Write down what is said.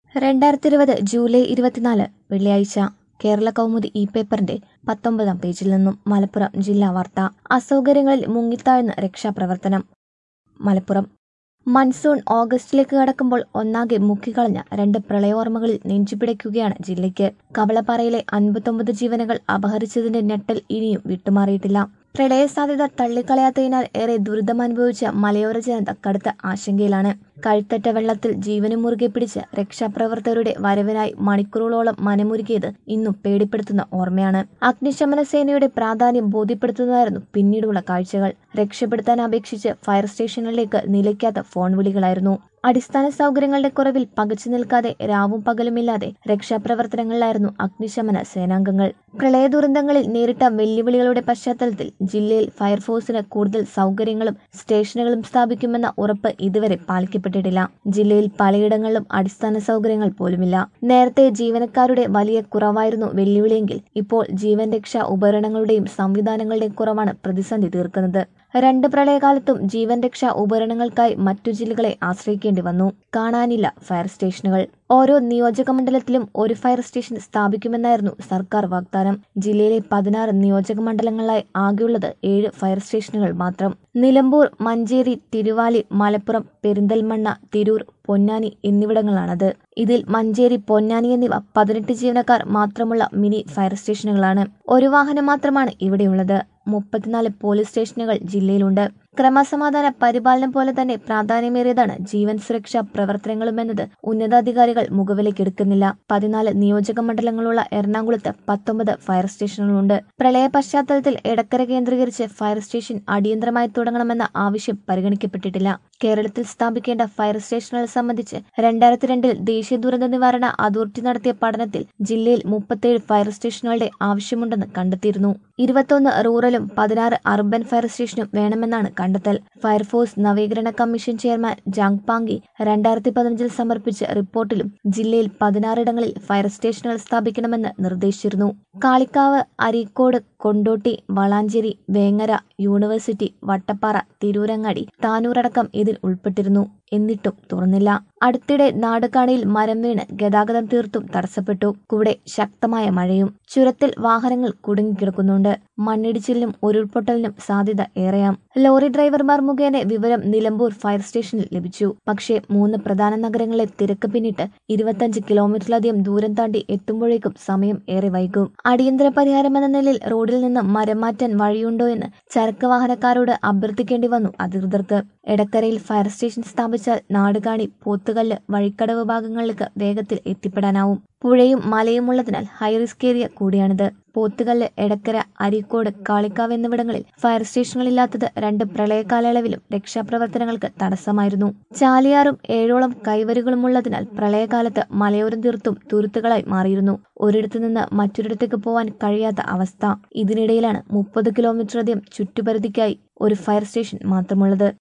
രണ്ടായിരത്തി ഇരുപത് ജൂലൈ ഇരുപത്തിനാല് വെള്ളിയാഴ്ച കേരള കൗമുദി ഇ പേപ്പറിന്റെ പത്തൊമ്പതാം പേജിൽ നിന്നും മലപ്പുറം ജില്ലാ വാർത്ത അസൗകര്യങ്ങളിൽ മുങ്ങിത്താഴ്ന്ന രക്ഷാപ്രവർത്തനം മലപ്പുറം മൺസൂൺ ഓഗസ്റ്റിലേക്ക് കടക്കുമ്പോൾ ഒന്നാകെ മുക്കിക്കളഞ്ഞ രണ്ട് പ്രളയോർമ്മകളിൽ നെഞ്ചുപിടയ്ക്കുകയാണ് ജില്ലയ്ക്ക് കവളപ്പാറയിലെ അൻപത്തൊമ്പത് ജീവനുകൾ അപഹരിച്ചതിന്റെ ഞെട്ടൽ ഇനിയും വിട്ടുമാറിയിട്ടില്ല പ്രളയ സാധ്യത തള്ളിക്കളയാത്തതിനാൽ ഏറെ ദുരിതമനുഭവിച്ച മലയോര ജനത കടുത്ത ആശങ്കയിലാണ് കഴുത്തറ്റ വെള്ളത്തിൽ ജീവനും മുറുകെ പിടിച്ച് രക്ഷാപ്രവർത്തകരുടെ വരവിനായി മണിക്കൂറുകളോളം മനമുരുകിയത് ഇന്നും പേടിപ്പെടുത്തുന്ന ഓർമ്മയാണ് അഗ്നിശമന സേനയുടെ പ്രാധാന്യം ബോധ്യപ്പെടുത്തുന്നതായിരുന്നു പിന്നീടുള്ള കാഴ്ചകൾ രക്ഷപ്പെടുത്താൻ അപേക്ഷിച്ച് ഫയർ സ്റ്റേഷനുകളിലേക്ക് നിലയ്ക്കാത്ത ഫോൺ വിളികളായിരുന്നു അടിസ്ഥാന സൗകര്യങ്ങളുടെ കുറവിൽ പകച്ചു നിൽക്കാതെ രാവും പകലുമില്ലാതെ രക്ഷാപ്രവർത്തനങ്ങളിലായിരുന്നു അഗ്നിശമന സേനാംഗങ്ങൾ പ്രളയ ദുരന്തങ്ങളിൽ നേരിട്ട വെല്ലുവിളികളുടെ പശ്ചാത്തലത്തിൽ ജില്ലയിൽ ഫയർഫോഴ്സിന് കൂടുതൽ സൗകര്യങ്ങളും സ്റ്റേഷനുകളും സ്ഥാപിക്കുമെന്ന ഉറപ്പ് ഇതുവരെ പാലിക്കപ്പെട്ടിട്ടില്ല ജില്ലയിൽ പലയിടങ്ങളിലും അടിസ്ഥാന സൗകര്യങ്ങൾ പോലുമില്ല നേരത്തെ ജീവനക്കാരുടെ വലിയ കുറവായിരുന്നു വെല്ലുവിളിയെങ്കിൽ ഇപ്പോൾ ജീവൻ രക്ഷാ ഉപകരണങ്ങളുടെയും സംവിധാനങ്ങളുടെയും കുറവാണ് പ്രതിസന്ധി തീർക്കുന്നത് രണ്ട് പ്രളയകാലത്തും ജീവൻ രക്ഷാ ഉപകരണങ്ങൾക്കായി മറ്റു ജില്ലകളെ ആശ്രയിക്കേണ്ടി വന്നു കാണാനില്ല ഫയർ സ്റ്റേഷനുകൾ ഓരോ നിയോജക മണ്ഡലത്തിലും ഒരു ഫയർ സ്റ്റേഷൻ സ്ഥാപിക്കുമെന്നായിരുന്നു സർക്കാർ വാഗ്ദാനം ജില്ലയിലെ പതിനാറ് നിയോജക മണ്ഡലങ്ങളിലായി ആകെയുള്ളത് ഏഴ് ഫയർ സ്റ്റേഷനുകൾ മാത്രം നിലമ്പൂർ മഞ്ചേരി തിരുവാലി മലപ്പുറം പെരിന്തൽമണ്ണ തിരൂർ പൊന്നാനി എന്നിവിടങ്ങളാണത് ഇതിൽ മഞ്ചേരി പൊന്നാനി എന്നിവ പതിനെട്ട് ജീവനക്കാർ മാത്രമുള്ള മിനി ഫയർ സ്റ്റേഷനുകളാണ് ഒരു വാഹനം മാത്രമാണ് ഇവിടെയുള്ളത് മുപ്പത്തിനാല് പോലീസ് സ്റ്റേഷനുകൾ ജില്ലയിലുണ്ട് ക്രമസമാധാന പരിപാലനം പോലെ തന്നെ പ്രാധാന്യമേറിയതാണ് ജീവൻ സുരക്ഷാ പ്രവർത്തനങ്ങളുമെന്നത് ഉന്നതാധികാരികൾ മുഖവിലേക്കെടുക്കുന്നില്ല പതിനാല് നിയോജക മണ്ഡലങ്ങളുള്ള എറണാകുളത്ത് പത്തൊമ്പത് ഫയർ സ്റ്റേഷനുകളുണ്ട് പ്രളയ പശ്ചാത്തലത്തിൽ എടക്കര കേന്ദ്രീകരിച്ച് ഫയർ സ്റ്റേഷൻ അടിയന്തരമായി തുടങ്ങണമെന്ന ആവശ്യം പരിഗണിക്കപ്പെട്ടിട്ടില്ല കേരളത്തിൽ സ്ഥാപിക്കേണ്ട ഫയർ സ്റ്റേഷനുകൾ സംബന്ധിച്ച് രണ്ടായിരത്തി രണ്ടിൽ ദേശീയ ദുരന്ത നിവാരണ അതോറിറ്റി നടത്തിയ പഠനത്തിൽ ജില്ലയിൽ മുപ്പത്തേഴ് ഫയർ സ്റ്റേഷനുകളുടെ ആവശ്യമുണ്ടെന്ന് കണ്ടെത്തിയിരുന്നു ഇരുപത്തൊന്ന് റൂറലും പതിനാറ് അർബൻ ഫയർ സ്റ്റേഷനും വേണമെന്നാണ് കണ്ടെത്തൽ ഫയർഫോഴ്സ് നവീകരണ കമ്മീഷൻ ചെയർമാൻ ജാങ് പാങ്കി രണ്ടായിരത്തി പതിനഞ്ചിൽ സമർപ്പിച്ച റിപ്പോർട്ടിലും ജില്ലയിൽ പതിനാറിടങ്ങളിൽ ഫയർ സ്റ്റേഷനുകൾ സ്ഥാപിക്കണമെന്ന് നിർദ്ദേശിച്ചിരുന്നു കാളിക്കാവ് അരീക്കോട് കൊണ്ടോട്ടി വളാഞ്ചേരി വേങ്ങര യൂണിവേഴ്സിറ്റി വട്ടപ്പാറ തിരൂരങ്ങാടി താനൂരടക്കം ഇതിൽ ഉൾപ്പെട്ടിരുന്നു എന്നിട്ടും തുറന്നില്ല അടുത്തിടെ നാടുകാണിയിൽ മരം വീണ് ഗതാഗതം തീർത്തും തടസ്സപ്പെട്ടു കൂടെ ശക്തമായ മഴയും ചുരത്തിൽ വാഹനങ്ങൾ കുടുങ്ങിക്കിടക്കുന്നുണ്ട് മണ്ണിടിച്ചിലിനും ഉരുൾപൊട്ടലിനും സാധ്യത ഏറെയാം ലോറി ഡ്രൈവർമാർ മുഖേന വിവരം നിലമ്പൂർ ഫയർ സ്റ്റേഷനിൽ ലഭിച്ചു പക്ഷേ മൂന്ന് പ്രധാന നഗരങ്ങളെ തിരക്ക് പിന്നിട്ട് ഇരുപത്തഞ്ച് കിലോമീറ്ററിലധികം ദൂരം താണ്ടി എത്തുമ്പോഴേക്കും സമയം ഏറെ വൈകും അടിയന്തര പരിഹാരമെന്ന നിലയിൽ റോഡിൽ നിന്ന് മരം മാറ്റാൻ വഴിയുണ്ടോ എന്ന് ചരക്ക് വാഹനക്കാരോട് അഭ്യർത്ഥിക്കേണ്ടി വന്നു അധികൃതർക്ക് എടക്കരയിൽ ഫയർ സ്റ്റേഷൻ സ്ഥാപിച്ചാൽ നാടുകാണി പോത്തുകല്ല് വഴിക്കടവ് ഭാഗങ്ങളിലേക്ക് വേഗത്തിൽ എത്തിപ്പെടാനാവും പുഴയും മലയും ഉള്ളതിനാൽ ഹൈറിസ്ക് ഏരിയ കൂടിയാണിത് പോത്തുകല്ല് എടക്കര അരീക്കോട് കാളിക്കാവ് എന്നിവിടങ്ങളിൽ ഫയർ സ്റ്റേഷനുകളില്ലാത്തത് രണ്ട് പ്രളയ കാലയളവിലും രക്ഷാപ്രവർത്തനങ്ങൾക്ക് തടസ്സമായിരുന്നു ചാലിയാറും ഏഴോളം കൈവരികളും ഉള്ളതിനാൽ പ്രളയകാലത്ത് മലയോരം തീർത്തും തുരുത്തുകളായി മാറിയിരുന്നു ഒരിടത്തു നിന്ന് മറ്റൊരിടത്തേക്ക് പോവാൻ കഴിയാത്ത അവസ്ഥ ഇതിനിടയിലാണ് മുപ്പത് കിലോമീറ്ററധികം ചുറ്റുപരിധിക്കായി ഒരു ഫയർ സ്റ്റേഷൻ മാത്രമുള്ളത്